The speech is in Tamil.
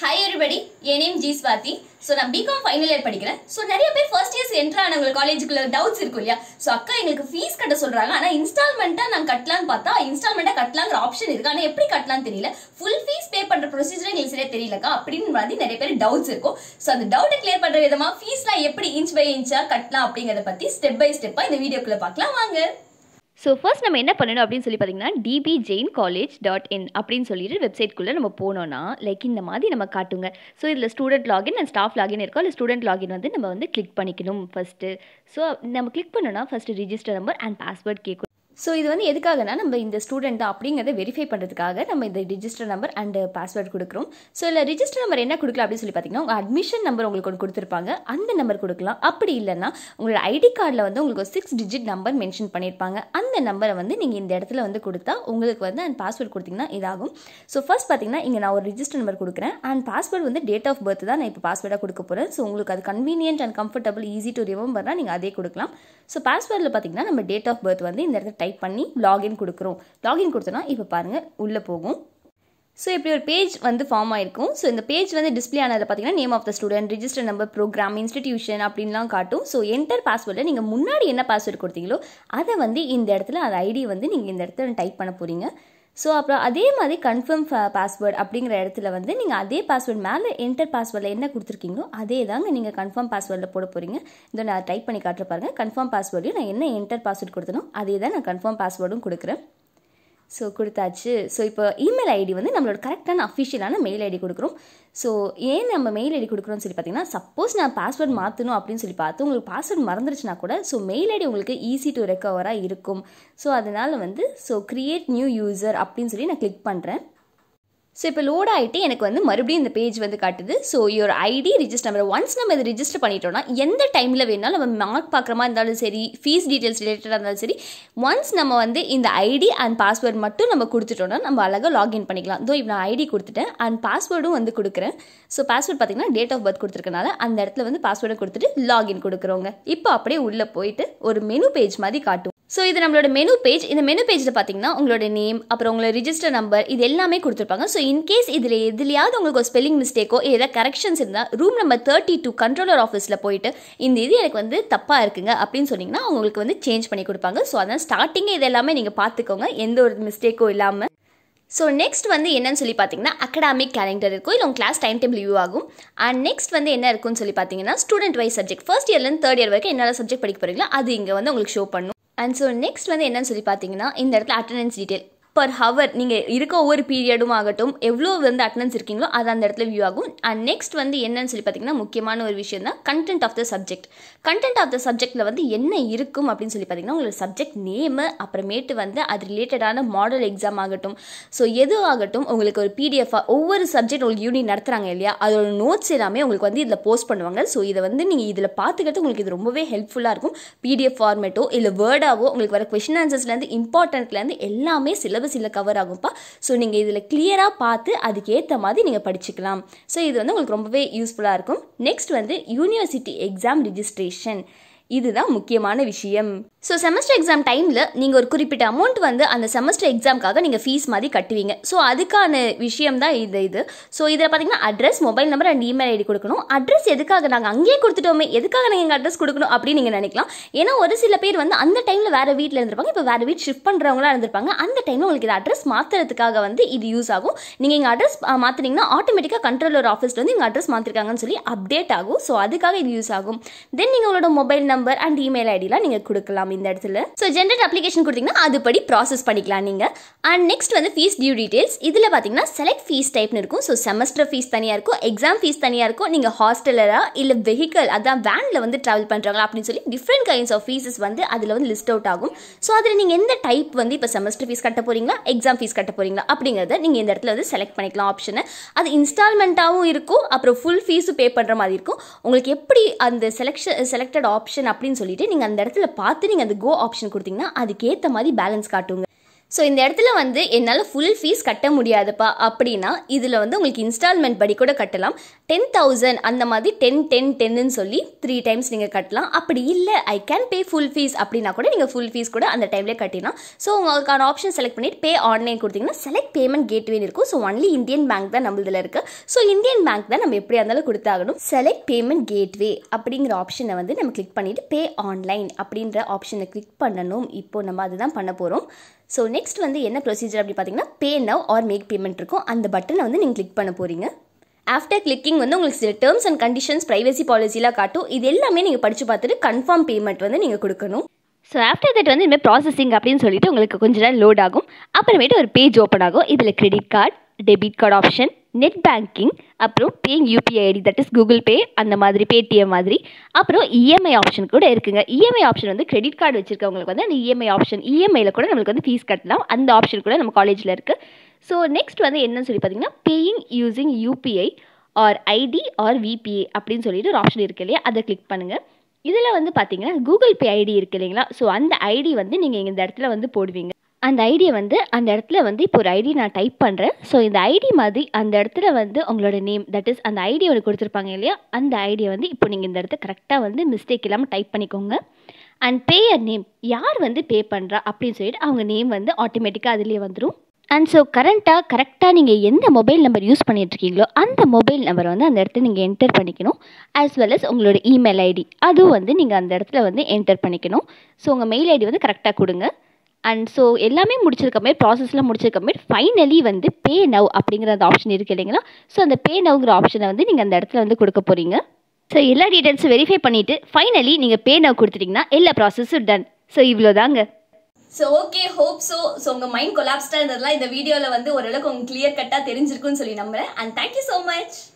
ஹாய் எவ்ரிபடி என் நேம் ஜி ஸ்வாதி ஸோ நான் பிகாம் ஃபைனல் இயர் படிக்கிறேன் ஸோ நிறைய பேர் ஃபர்ஸ்ட் இயர்ஸ் என்ட்ரு ஆனவங்க காலேஜுக்குள்ள டவுட்ஸ் இருக்கும் இல்லையா ஸோ அக்கா எங்களுக்கு ஃபீஸ் கட்ட சொல்றாங்க ஆனால் இன்ஸ்டால்மெண்ட்டாக நான் கட்டலான்னு பார்த்தா இன்ஸ்டால்மெண்ட்டாக கட்டலாங்கிற ஆப்ஷன் இருக்கு ஆனால் எப்படி கட்டலாம்னு தெரியல ஃபுல் ஃபீஸ் பே பண்ணுற ப்ரொசீஜர் எங்களுக்கு சரியா தெரியலக்கா அப்படின்னு மாதிரி நிறைய பேர் டவுட்ஸ் இருக்கும் ஸோ அந்த டவுட்டை கிளியர் பண்ணுற விதமாக ஃபீஸ்லாம் எப்படி இன்ச் பை இன்ச்சாக கட்டலாம் அப்படிங்கிறத பற்றி ஸ்டெப் பை ஸ்டெப்பாக இந்த வீடியோக்குள்ள பார்க்கலாம் வாங்க ஸோ ஃபர்ஸ்ட் நம்ம என்ன பண்ணணும் அப்படின்னு சொல்லி பார்த்தீங்கன்னா DB Jain college dot in அப்படின்னு சொல்லிட்டு வெப்சைட்குள்ளே நம்ம போனோம்னா லைக் இந்த மாதிரி நம்ம காட்டுங்க ஸோ இதில் student login and staff login இருக்கும் அதில் ஸ்டூடெண்ட் லாகின் வந்து நம்ம வந்து கிளிக் பண்ணிக்கணும் ஃபஸ்ட்டு ஸோ நம்ம கிளிக் பண்ணோன்னா first register number and password கேட்கும் ஸோ இது வந்து எதுக்காகனா நம்ம இந்த ஸ்டூடெண்ட் அப்படிங்கிறத வெரிஃபை பண்ணுறதுக்காக நம்ம இந்த ரிஜிஸ்டர் நம்பர் அண்ட் பாஸ்வேர்ட் கொடுக்குறோம் ஸோ இல்லை ரிஜிஸ்டர் நம்பர் என்ன கொடுக்கலாம் அப்படின்னு சொல்லி பார்த்தீங்கன்னா உங்கள் அட்மிஷன் நம்பர் உங்களுக்கு ஒன்று கொடுத்துருப்பாங்க அந்த நம்பர் கொடுக்கலாம் அப்படி இல்லைன்னா உங்களோட ஐடி கார்டில் வந்து உங்களுக்கு ஒரு சிக்ஸ் டிஜிட் நம்பர் மென்ஷன் பண்ணியிருப்பாங்க அந்த நம்பரை வந்து நீங்கள் இந்த இடத்துல வந்து கொடுத்தா உங்களுக்கு வந்து அந்த பாஸ்வேர்ட் கொடுத்தீங்கன்னா இதாகும் ஸோ ஃபர்ஸ்ட் பார்த்தீங்கன்னா இங்கே நான் ஒரு ரிஜிஸ்டர் நம்பர் கொடுக்குறேன் அண்ட் பாஸ்வேர்டு வந்து டேட் ஆஃப் பர்த் தான் நான் இப்போ பாஸ்வேர்டாக கொடுக்க போகிறேன் ஸோ உங்களுக்கு அது convenient and comfortable easy to ரிமெம்பர்னா நீங்கள் அதே கொடுக்கலாம் ஸோ பாஸ்வேர்டில் பார்த்தீங்கன்னா நம்ம டேட் ஆஃப் பர்த் வந்து இந்த இடத்துல டைப் பண்ணி லாகின் கொடுக்குறோம் லாகின் கொடுத்தோன்னா இப்போ பாருங்கள் உள்ளே போகும் ஸோ இப்படி ஒரு பேஜ் வந்து ஃபார்ம் ஆயிருக்கும் ஸோ இந்த பேஜ் வந்து டிஸ்பிளே ஆனதில் பார்த்தீங்கன்னா name of the student register number program institution அப்படின்லாம் காட்டும் ஸோ என்டர் பாஸ்வேர்டில் நீங்கள் முன்னாடி என்ன பாஸ்வேர்டு கொடுத்தீங்களோ அதை வந்து இந்த இடத்துல அது ஐடி வந்து நீங்கள் இந்த இடத்துல டைப் பண்ண போகிறீங்க ஸோ அப்புறம் அதே மாதிரி கன்ஃபார்ம் பாஸ்வேர்டு அப்படிங்கிற இடத்துல வந்து நீங்கள் அதே பாஸ்வேர்டு மேலே என்டர் பாஸ்வேர்டில் என்ன கொடுத்துருக்கீங்களோ அதே தாங்க நீங்கள் கன்ஃபார்ம் பாஸ்வேர்டில் போட போகிறீங்க இதை நான் டைப் பண்ணி காட்டுற பாருங்க கன்ஃபார்ம் பாஸ்வேர்டையும் நான் என்ன என்டர் பாஸ்வேர்டு கொடுத்தனோ அதே தான் நான் கன்ஃபார்ம் பாஸ்வேர்டும் கொடுக்குறேன் ஸோ கொடுத்தாச்சு ஸோ இப்போ இமெயில் ஐடி வந்து நம்மளோட கரெக்டான அஃபிஷியலான மெயில் ஐடி கொடுக்குறோம் ஸோ ஏன் நம்ம மெயில் ஐடி கொடுக்குறோம்னு சொல்லி பார்த்தீங்கன்னா சப்போஸ் நான் பாஸ்வேர்ட் மாற்றணும் அப்படின்னு சொல்லி பார்த்து உங்களுக்கு பாஸ்வேர்ட் மறந்துருச்சுன்னா கூட ஸோ மெயில் ஐடி உங்களுக்கு ஈஸி டு ரெக்கவராக இருக்கும் ஸோ அதனால் வந்து ஸோ கிரியேட் நியூ யூசர் அப்படின்னு சொல்லி நான் கிளிக் பண்ணுறேன் ஸோ இப்போ லோட் ஆகிட்டு எனக்கு வந்து மறுபடியும் இந்த பேஜ் வந்து காட்டுது so your ID register number once நம்ம இதை ரிஜிஸ்டர் பண்ணிட்டோம்னா எந்த டைமில் வேணாலும் நம்ம மார்க் பார்க்குற மாதிரி இருந்தாலும் சரி ஃபீஸ் டீட்டெயில்ஸ் ரிலேட்டடாக இருந்தாலும் சரி ஒன்ஸ் நம்ம வந்து இந்த ஐடி அண்ட் பாஸ்வேர்ட் மட்டும் நம்ம கொடுத்துட்டோம்னா நம்ம அழகாக லாகின் பண்ணிக்கலாம் இதோ இப்போ நான் ஐடி கொடுத்துட்டேன் அண்ட் பாஸ்வேர்டும் வந்து கொடுக்குறேன் ஸோ பாஸ்வேர்ட் பார்த்தீங்கன்னா டேட் ஆஃப் பர்த் கொடுத்துருக்கனால அந்த இடத்துல வந்து பாஸ்வேர்டை கொடுத்துட்டு லாகின் கொடுக்குறோங்க இப்போ அப்படியே உள்ளே போயிட்டு ஒரு மெனு பேஜ் மாதிரி காட்டும் ஸோ இது நம்மளோட மெனு பேஜ் இந்த மெனு பேஜில் பார்த்தீங்கன்னா உங்களோட நேம் அப்புறம் உங்களோட ரிஜிஸ்டர் நம்பர் இது எல்லாமே கொடுத்துருப்பாங்க ஸோ இன்கேஸ் இதில் எதுலையாவது உங்களுக்கு ஒரு ஸ்பெல்லிங் மிஸ்டேக்கோ ஏதாவது கரெக்ஷன்ஸ் இருந்தால் room number thirty two controller ஆஃபீஸில் போயிட்டு இந்த இது எனக்கு வந்து தப்பாக இருக்குங்க அப்படின்னு சொன்னீங்கன்னா உங்களுக்கு வந்து சேஞ்ச் பண்ணி கொடுப்பாங்க ஸோ அதான் ஸ்டார்டிங்கே இது எல்லாமே நீங்கள் பார்த்துக்கோங்க எந்த ஒரு மிஸ்டேக்கோ இல்லாமல் ஸோ நெக்ஸ்ட் வந்து என்னன்னு சொல்லி பார்த்தீங்கன்னா அகடாமிக் கேலண்டர் இருக்கும் இல்லை உங்கள் கிளாஸ் டைம் டேபிள் வியூ ஆகும் அண்ட் நெக்ஸ்ட் வந்து என்ன இருக்கும்னு சொல்லி பார்த்தீங்கன்னா ஸ்டூடெண்ட் வைஸ் சப்ஜெக்ட் ஃபர்ஸ்ட் இயர்லேருந்து தேர்ட் இயர் வரைக்கும் என்னென்ன சப்ஜெக்ட் படிக்க போகிறீங்களோ அது இங்கே வந்து உங்களுக்கு ஷோ பண்ணும் அண்ட் ஸோ நெக்ஸ்ட் வந்து என்னன்னு சொல்லி பார்த்தீங்கன்னா இந்த இடத்துல அட்டண்டன்ஸ் டீட்டெயில் பர் ஹவர் நீங்கள் இருக்க ஒவ்வொரு பீரியடும் ஆகட்டும் எவ்வளோ வந்து அட்டனன்ஸ் இருக்கீங்களோ அது அந்த இடத்துல வியூ ஆகும் அண்ட் நெக்ஸ்ட் வந்து என்னன்னு சொல்லி பார்த்தீங்கன்னா முக்கியமான ஒரு விஷயம் தான் content of the subject content of the சப்ஜெக்ட்டில் வந்து என்ன இருக்கும் அப்படின்னு சொல்லி பார்த்தீங்கன்னா உங்களோட சப்ஜெக்ட் நேமு அப்புறமேட்டு வந்து அது ரிலேட்டடான மாடல் எக்ஸாம் ஆகட்டும் ஸோ எது ஆகட்டும் உங்களுக்கு ஒரு பிடிஎஃபாக ஒவ்வொரு சப்ஜெக்ட் உங்களுக்கு யூனிட் நடத்துகிறாங்க இல்லையா அதோட நோட்ஸ் எல்லாமே உங்களுக்கு வந்து இதில் போஸ்ட் பண்ணுவாங்க ஸோ இதை வந்து நீங்கள் இதில் பார்த்துக்கிறது உங்களுக்கு இது ரொம்பவே ஹெல்ப்ஃபுல்லாக இருக்கும் பிடிஎஃப் ஃபார்மேட்டோ இல்லை வேர்டாவோ உங்களுக்கு வர கொஷின் ஆன்சர்ஸ்லேருந்து இம்பார்ட்டன்ட்லேருந்து எல்லாமே சிலபஸ் இதில் கவர் ஆகும்ப்பா ஸோ நீங்கள் இதில் கிளியராக பார்த்து அதுக்கேற்ற மாதிரி நீங்கள் படிச்சுக்கலாம் ஸோ இது வந்து உங்களுக்கு ரொம்பவே யூஸ்ஃபுல்லாக இருக்கும் நெக்ஸ்ட் வந்து யூனிவர்சிட்டி எக்ஸாம் ரிஜிஸ்ட்ரேஷன் இதுதான் முக்கியமான விஷயம் ஸோ செமஸ்டர் எக்ஸாம் டைமில் நீங்கள் ஒரு குறிப்பிட்ட அமௌண்ட் வந்து அந்த செமஸ்டர் எக்ஸாம்க்காக நீங்கள் ஃபீஸ் மாதிரி கட்டுவீங்க ஸோ அதுக்கான விஷயம் தான் இது இது ஸோ இதில் பார்த்தீங்கன்னா address mobile number and email ID கொடுக்கணும் அட்ரஸ் எதுக்காக நாங்கள் அங்கேயே கொடுத்துட்டோமே எதுக்காக நீங்கள் எங்கள் அட்ரஸ் கொடுக்கணும் அப்படின்னு நீங்கள் நினைக்கலாம் ஏன்னா ஒரு சில பேர் வந்து அந்த டைமில் வேறு வீட்டில் இருந்திருப்பாங்க இப்போ வேறு வீட் ஷிஃப்ட் பண்ணுறவங்களா இருந்திருப்பாங்க அந்த டைமில் உங்களுக்கு இது அட்ரஸ் மாற்றுறதுக்காக வந்து இது யூஸ் ஆகும் நீங்கள் எங்கள் அட்ரஸ் மாற்றினீங்கன்னா ஆட்டோமேட்டிக்காக கண்ட்ரோலர் ஆஃபீஸில் வந்து எங்கள் அட்ரஸ் மாற்றிருக்காங்கன்னு சொல்லி அப்டேட் ஆகும் ஸோ அதுக்காக இது யூஸ் ஆகும் தென் நீங்கள் உங்களோட மொபைல் நம்பர் அண்ட் இமெயில் ஐடிலாம் நீங்கள் கொடுக்கலாம் இந்த இடத்துல ஸோ ஜென்ரேட் அப்ளிகேஷன் கொடுத்தீங்கன்னா அதுபடி ப்ராசஸ் பண்ணிக்கலாம் நீங்கள் அண்ட் நெக்ஸ்ட் வந்து ஃபீஸ் டியூ டீடைல்ஸ் இதில் பார்த்தீங்கன்னா செலக்ட் ஃபீஸ் டைப்னு இருக்கும் ஸோ செமஸ்டர் ஃபீஸ் தனியாக இருக்கும் எக்ஸாம் ஃபீஸ் தனியாக இருக்கும் நீங்கள் ஹாஸ்டலரா இல்லை வெஹிக்கல் அதான் வேனில் வந்து ட்ராவல் பண்ணுறாங்களா அப்படின்னு சொல்லி டிஃப்ரெண்ட் கைண்ட்ஸ் ஆஃப் ஃபீஸஸ் வந்து அதில் வந்து லிஸ்ட் அவுட் ஆகும் ஸோ அதில் நீங்கள் எந்த டைப் வந்து இப்போ செமஸ்டர் ஃபீஸ் கட்ட போகிறீங்களா எக்ஸாம் ஃபீஸ் கட்ட போகிறீங்களா அப்படிங்கிறத நீங்கள் இந்த இடத்துல வந்து செலக்ட் பண்ணிக்கலாம் ஆப்ஷனை அது இன்ஸ்டால்மெண்ட்டாகவும் இருக்கும் அப்புறம் ஃபுல் ஃபீஸும் பே பண்ணுற மாதிரி இருக்கும் உங்களுக்கு எப்படி அந்த செலக்ஷன் செலக்டட் ஆப்ஷன் அப்படின்னு சொல்லிட்டு நீங்கள் அந்த இடத்துல பார்த்து நீங்கள் அந்த கோ ஆப்ஷன் கொடுத்தீங்கன்னா அதுக்கேற்ற மாதிரி பேலன்ஸ் காட்டுங்க ஸோ இந்த இடத்துல வந்து என்னால் ஃபுல் ஃபீஸ் கட்ட முடியாதுப்பா அப்படின்னா இதில் வந்து உங்களுக்கு இன்ஸ்டால்மெண்ட் படி கூட கட்டலாம் டென் தௌசண்ட் அந்த மாதிரி டென் டென் டென்னு சொல்லி த்ரீ டைம்ஸ் நீங்கள் கட்டலாம் அப்படி இல்லை I can pay full fee அப்படின்னா கூட நீங்கள் ஃபுல் ஃபீஸ் கூட அந்த டைம்லேயே கட்டிடலாம் ஸோ உங்களுக்கான ஆப்ஷன் செலக்ட் பண்ணிட்டு பே ஆன்லைன் கொடுத்தீங்கன்னா செலக்ட் பேமெண்ட் கேட்வேன்னு இருக்கும் ஸோ ஒன்லி இந்தியன் பேங்க் தான் நம்மளதில் இருக்குது ஸோ இந்தியன் பேங்க் தான் நம்ம எப்படியா இருந்தாலும் கொடுத்தாகணும் செலக்ட் பேமெண்ட் கேட்வே அப்படிங்கிற ஆப்ஷனை வந்து நம்ம கிளிக் பண்ணிவிட்டு பே ஆன்லைன் அப்படின்ற ஆப்ஷனை கிளிக் பண்ணணும் இப்போ நம்ம அதுதான் பண்ண போகிறோம் ஸோ நெக்ஸ்ட் வந்து என்ன ப்ரொசீஜர் அப்படி பார்த்தீங்கன்னா pay now or make payment இருக்கும் அந்த பட்டனை வந்து நீங்கள் கிளிக் பண்ண போகிறீங்க ஆஃப்டர் கிளிக்கிங் வந்து உங்களுக்கு சில டேர்ம்ஸ் அண்ட் கண்டிஷன்ஸ் ப்ரைவசி பாலிசிலாம் காட்டும் இது எல்லாமே நீங்கள் படித்து பார்த்துட்டு கன்ஃபார்ம் பேமெண்ட் வந்து நீங்கள் கொடுக்கணும் ஸோ ஆஃப்டர் தட் வந்து இனிமேல் ப்ராசஸிங் அப்படின்னு சொல்லிட்டு உங்களுக்கு கொஞ்ச நேரம் லோட் ஆகும் அப்புறமேட்டு ஒரு பேஜ் ஓப்பன் ஆகும் இதில் credit card debit card option net banking அப்புறம் paying UPI ID that is Google Pay அந்த மாதிரி பேடிஎம் மாதிரி அப்புறம் இஎம்ஐ ஆப்ஷன் கூட இருக்குங்க இஎம்ஐ ஆப்ஷன் வந்து கிரெடிட் கார்டு வச்சிருக்கவங்களுக்கு வந்து அந்த இஎம்ஐ ஆப்ஷன் இஎம்ஐயில் கூட நம்மளுக்கு வந்து ஃபீஸ் கட்டலாம் அந்த ஆப்ஷன் கூட நம்ம காலேஜில் இருக்குது ஸோ நெக்ஸ்ட் வந்து என்னன்னு சொல்லி பார்த்தீங்கன்னா paying using UPI or ID or VPA அப்படின்னு சொல்லிட்டு ஒரு ஆப்ஷன் இருக்கு இல்லையா அதை கிளிக் பண்ணுங்கள் இதில் வந்து பார்த்தீங்கன்னா கூகுள் பே ஐடி இருக்கு இல்லைங்களா ஸோ அந்த ஐடி வந்து நீங்கள் இந்த இடத்துல வந்து போடுவீங்க அந்த ஐடியை வந்து அந்த இடத்துல வந்து இப்போ ஒரு ஐடி நான் டைப் பண்ணுறேன் ஸோ இந்த ஐடி மாதிரி அந்த இடத்துல வந்து உங்களோட நேம் தட் இஸ் அந்த ஐடி ஒன்று கொடுத்துருப்பாங்க இல்லையா அந்த ஐடியை வந்து இப்போ நீங்கள் இந்த இடத்த கரெக்டாக வந்து மிஸ்டேக் இல்லாமல் டைப் பண்ணிக்கோங்க அண்ட் பேயர் நேம் யார் வந்து பே பண்ணுறா அப்படின்னு சொல்லிட்டு அவங்க நேம் வந்து ஆட்டோமேட்டிக்காக அதுலேயே வந்துடும் அண்ட் ஸோ கரண்ட்டாக கரெக்டாக நீங்கள் எந்த மொபைல் நம்பர் யூஸ் பண்ணிகிட்ருக்கீங்களோ அந்த மொபைல் நம்பரை வந்து அந்த இடத்துல நீங்கள் என்டர் பண்ணிக்கணும் ஆஸ் வெல் அஸ் உங்களோட இமெயில் ஐடி அதுவும் வந்து நீங்கள் அந்த இடத்துல வந்து என்டர் பண்ணிக்கணும் ஸோ உங்கள் மெயில் ஐடி வந்து கரெக்டாக கொடுங்க அண்ட் ஸோ எல்லாமே முடிச்சிருக்கமே ப்ராசஸ்லாம் முடிச்சிருக்கமே ஃபைனலி வந்து பே நவ் அப்படிங்கிற அந்த ஆப்ஷன் இருக்குது இல்லைங்களா ஸோ அந்த பே நவ்ங்கிற ஆப்ஷனை வந்து நீங்கள் அந்த இடத்துல வந்து கொடுக்க போகிறீங்க ஸோ எல்லா டீட்டெயில்ஸும் வெரிஃபை பண்ணிவிட்டு ஃபைனலி நீங்கள் பே நவ் கொடுத்துட்டிங்கன்னா எல்லா ப்ராசஸும் டன் ஸோ இவ்வளோ தாங்க so okay hope so so உங்கள் மைண்ட் கொலாப்ஸ்டாக இருந்ததுலாம் இந்த வீடியோவில் வந்து ஓரளவுக்கு உங்களுக்கு கிளியர் கட்டாக தெரிஞ்சிருக்குன்னு சொல்லி நம்புறேன் அண்ட் தேங்க்யூ ஸோ மச்